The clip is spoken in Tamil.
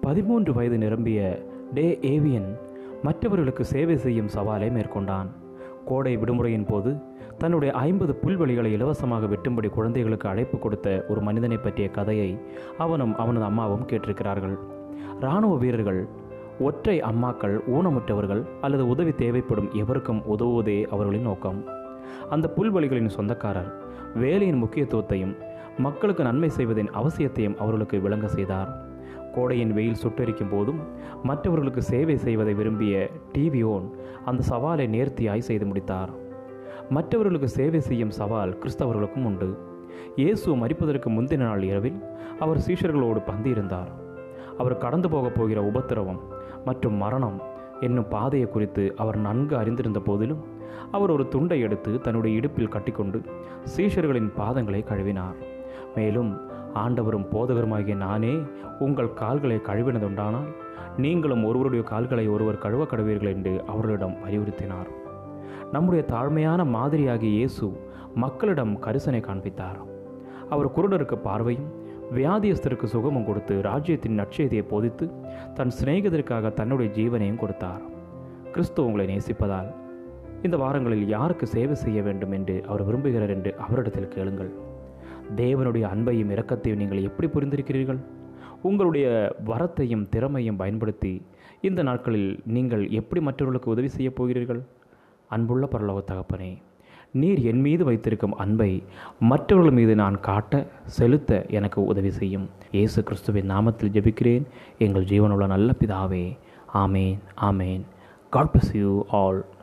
பதிமூன்று வயது நிரம்பிய டே ஏவியன் மற்றவர்களுக்கு சேவை செய்யும் சவாலை மேற்கொண்டான் கோடை விடுமுறையின் போது தன்னுடைய ஐம்பது புல்வெளிகளை இலவசமாக வெட்டும்படி குழந்தைகளுக்கு அழைப்பு கொடுத்த ஒரு மனிதனை பற்றிய கதையை அவனும் அவனது அம்மாவும் கேட்டிருக்கிறார்கள் இராணுவ வீரர்கள் ஒற்றை அம்மாக்கள் ஊனமுற்றவர்கள் அல்லது உதவி தேவைப்படும் எவருக்கும் உதவுவதே அவர்களின் நோக்கம் அந்த புல்வெளிகளின் சொந்தக்காரர் வேலையின் முக்கியத்துவத்தையும் மக்களுக்கு நன்மை செய்வதின் அவசியத்தையும் அவர்களுக்கு விளங்க செய்தார் கோடையின் வெயில் சுட்டரிக்கும் போதும் மற்றவர்களுக்கு சேவை செய்வதை விரும்பிய டிவியோன் அந்த சவாலை நேர்த்தியாய் செய்து முடித்தார் மற்றவர்களுக்கு சேவை செய்யும் சவால் கிறிஸ்தவர்களுக்கும் உண்டு இயேசு மரிப்பதற்கு முந்தின நாள் இரவில் அவர் சீஷர்களோடு பந்தியிருந்தார் அவர் கடந்து போகப் போகிற உபத்திரவம் மற்றும் மரணம் என்னும் பாதையை குறித்து அவர் நன்கு அறிந்திருந்த போதிலும் அவர் ஒரு துண்டை எடுத்து தன்னுடைய இடுப்பில் கட்டிக்கொண்டு சீஷர்களின் பாதங்களை கழுவினார் மேலும் ஆண்டவரும் போதகருமாகிய நானே உங்கள் கால்களை கழுவினதுண்டானால் நீங்களும் ஒருவருடைய கால்களை ஒருவர் கழுவ கழுவீர்கள் என்று அவர்களிடம் வலியுறுத்தினார் நம்முடைய தாழ்மையான மாதிரியாகிய இயேசு மக்களிடம் கரிசனை காண்பித்தார் அவர் குருடருக்கு பார்வையும் வியாதியஸ்தருக்கு சுகமும் கொடுத்து ராஜ்யத்தின் நற்செய்தியை போதித்து தன் சிநேகிதருக்காக தன்னுடைய ஜீவனையும் கொடுத்தார் கிறிஸ்து உங்களை நேசிப்பதால் இந்த வாரங்களில் யாருக்கு சேவை செய்ய வேண்டும் என்று அவர் விரும்புகிறார் என்று அவரிடத்தில் கேளுங்கள் தேவனுடைய அன்பையும் இரக்கத்தையும் நீங்கள் எப்படி புரிந்திருக்கிறீர்கள் உங்களுடைய வரத்தையும் திறமையும் பயன்படுத்தி இந்த நாட்களில் நீங்கள் எப்படி மற்றவர்களுக்கு உதவி செய்யப் போகிறீர்கள் அன்புள்ள பரலோக தகப்பனே நீர் என் மீது வைத்திருக்கும் அன்பை மற்றவர்கள் மீது நான் காட்ட செலுத்த எனக்கு உதவி செய்யும் இயேசு கிறிஸ்துவின் நாமத்தில் ஜெபிக்கிறேன் எங்கள் ஜீவனுள்ள நல்ல பிதாவே ஆமேன் ஆமேன் காட் bless யூ ஆல்